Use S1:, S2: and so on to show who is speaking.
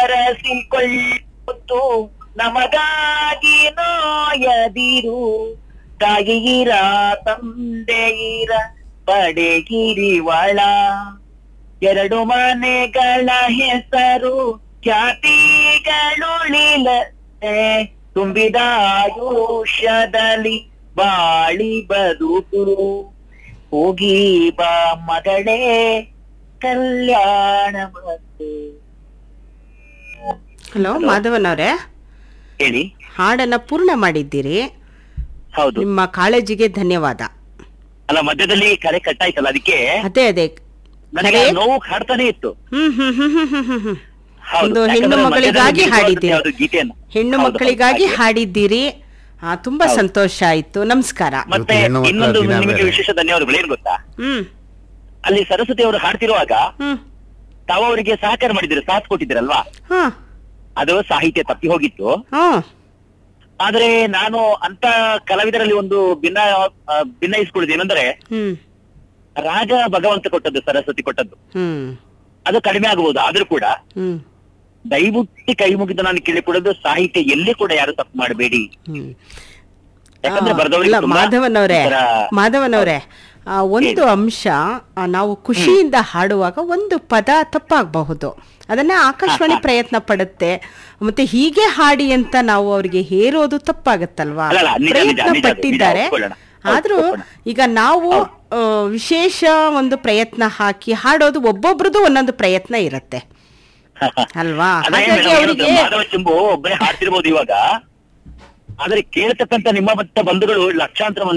S1: ಬರಸಿಕೊಳ್ಳುತ್ತು ನಮಗಾಗಿ ನೋಯದಿರು ತಾಯಿಗಿರ ತಂದೆಗಿರ ಪಡೆಗಿರಿವಳ ಎರಡು ಮನೆಗಳ ಹೆಸರು ಖ್ಯಾತಿಗಳುಳಿಲತೆ ತುಂಬಿದ ಆಯುಷ್ಯದಲ್ಲಿ ಬಾಳಿ ಬದುಕು ಹೋಗಿ ಬಾ ಮಗಳೇ ಕಲ್ಯಾಣ ಮತ್ತು
S2: ಹಲೋ ಮಾಧವನ್ ಅವರೇ
S1: ಹೇಳಿ
S2: ಹಾಡನ್ನ ಪೂರ್ಣ ಮಾಡಿದ್ದೀರಿ
S1: ಹೌದು
S2: ನಿಮ್ಮ ಕಾಳಜಿಗೆ ಧನ್ಯವಾದ
S1: ಅಲ್ಲ ಮಧ್ಯದಲ್ಲಿ ಕರೆ ಕಟ್ಟಾಯ್ತಲ್ಲ ಅದಕ್ಕೆ
S2: ಅದೇ ಅದೇ
S1: ನನಗೆ
S2: ಕರೆ?
S1: ನೋವು ಕಾಡ್ತಾನೆ ಇತ್ತು
S2: ಹ್ಮ್ ಹ್ಮ್ ಹ್ಮ್ ಹ್ಮ್ ಹ್ಮ್ ಹ್ಮ್ ಹ್ಮ್
S1: ಹೌದು,
S2: ಒಂದು
S1: ಯಾಕಂದ್ರೆ
S2: ಹೆಣ್ಣು
S1: ಮಧ್ಯದಲ್ಲಿ
S2: ಮಕ್ಕಳಿಗಾಗಿ
S1: ನಿಲ್ಸುವಂಥದ್ದು
S2: ಹಾಡಿದ್ದೀರಿ
S1: ಯಾವ್ದು ಗೀತೆಯನ್ನು
S2: ಹೆಣ್ಣು
S1: ಹೌದು,
S2: ಮಕ್ಕಳಿಗಾಗಿ
S1: ಹಾಗೆ.
S2: ಹಾಡಿದ್ದೀರಿ ಆ, ತುಂಬಾ
S1: ಹೌದು.
S2: ಸಂತೋಷ ಆಯ್ತು ನಮಸ್ಕಾರ
S1: ಮತ್ತೆ
S3: ಹೆಣ್ಣು ಮಕ್ಕಳ
S1: ಇನ್ನೊಂದು
S3: ದಿನ
S1: ನಿಮಗೆ
S3: ಬೇರೆ.
S1: ವಿಶೇಷ ಧನ್ಯವಾದಗಳು ಏನ್ ಗೊತ್ತಾ
S2: ಹ್ಮ್
S1: ಅಲ್ಲಿ ಸರಸ್ವತಿ ಅವರು ಹಾಡ್ತಿರುವಾಗ
S2: ಹ್ಮ್
S1: ತಾವು ಅವರಿಗೆ ಸಹಕಾರ ಮಾಡಿದ್ರು ಸಾಥ್ ಕೊಟ್ಟಿದ್ದೀರಲ್ವಾ
S2: ಹಾ
S1: ಅದು ಸಾಹಿತ್ಯ ತಪ್ಪಿ ಹೋಗಿತ್ತು
S2: ಹಾ
S1: ಆದ್ರೆ ನಾನು ಅಂತ ಕಲಾವಿದರಲ್ಲಿ ಒಂದು ಭಿನ್ನ ಆ, ಭಿನ್ನಯಿಸ್ಕೊಳ್ಳೋದು ಏನಂದ್ರೆ
S2: ಹ್ಮ್
S1: ರಾಗ ಭಗವಂತ ಕೊಟ್ಟದ್ದು ಸರಸ್ವತಿ ಕೊಟ್ಟದ್ದು
S2: ಹ್ಮ್
S1: ಅದು ಕಡಿಮೆ ಆಗಬಹುದು ಆದ್ರೂ ಕೂಡ
S2: ಹ್ಮ್
S1: ದಯವಿಟ್ಟು ಕೈ ಮುಗಿದು ನಾನು ಕೇಳಿಕೊಳ್ಳೋದು ಸಾಹಿತ್ಯ ಎಲ್ಲಿ ಕೂಡ ಯಾರು ತಪ್ಪು ಮಾಡಬೇಡಿ
S2: ಹ್ಮ್
S1: ಯಾಕಂದ್ರೆ
S2: ಆ,
S1: ಬರೆದವರಿಗೆ
S2: ಇಲ್ಲ,
S1: ತುಂಬಾ
S2: ಮಾಧವನ್ ಅವರೇ
S1: ಒಂಥರ
S2: ಮಾಧವನ್ ಅವರೇ ಆ, ಒಂದು ಅಂಶ ಆ, ನಾವು ಖುಷಿಯಿಂದ ಹಾಡುವಾಗ ಒಂದು ಪದ ತಪ್ಪಾಗಬಹುದು ಅದನ್ನ ಆಕಾಶವಾಣಿ ಪ್ರಯತ್ನ ಪಡುತ್ತೆ ಮತ್ತೆ ಹೀಗೆ ಹಾಡಿ ಅಂತ ನಾವು ಅವರಿಗೆ ಹೇರೋದು ತಪ್ಪಾಗತ್ತಲ್ವಾ
S1: ಅಲ್ಲ, ಅಲ್ಲ, ನಿಜ, ನಿಜ,
S2: ಪ್ರಯತ್ನ
S1: ನಿಜ ಅದು, ನಿಜ,
S2: ಪಟ್ಟಿದ್ದಾರೆ
S1: ಒಪ್ಕೊಳ್ಳೋಣ. ಹೌದು,
S2: ಆದ್ರೂ
S1: ಒಪ್ಕೊಳ್ಳೋಣ.
S2: ಈಗ ನಾವು ಆ, ವಿಶೇಷ ಒಂದು ಪ್ರಯತ್ನ ಹಾಕಿ ಹಾಡೋದು ಒಬ್ಬೊಬ್ರದ್ದು ಒಂದೊಂದು ಪ್ರಯತ್ನ ಇರುತ್ತೆ ಅಲ್ವಾ
S1: ಅದೇ
S2: ಹಾಗಾಗಿ
S1: ಮೇಡಮ್ ಹೇಳೋದು,
S2: ಅವರಿಗೆ
S1: ಮಾಧವ ಚೆಂಬು ಒಬ್ಬರೇ ಹಾಡ್ತಿರ್ಬೋದು ಇವಾಗ ಆದ್ರೆ ಕೇಳ್ತಕ್ಕಂತ ನಿಮ್ಮ ಮತ್ತೆ ಬಂಧುಗಳು ಲಕ್ಷಾಂತರ ಮಂದಿ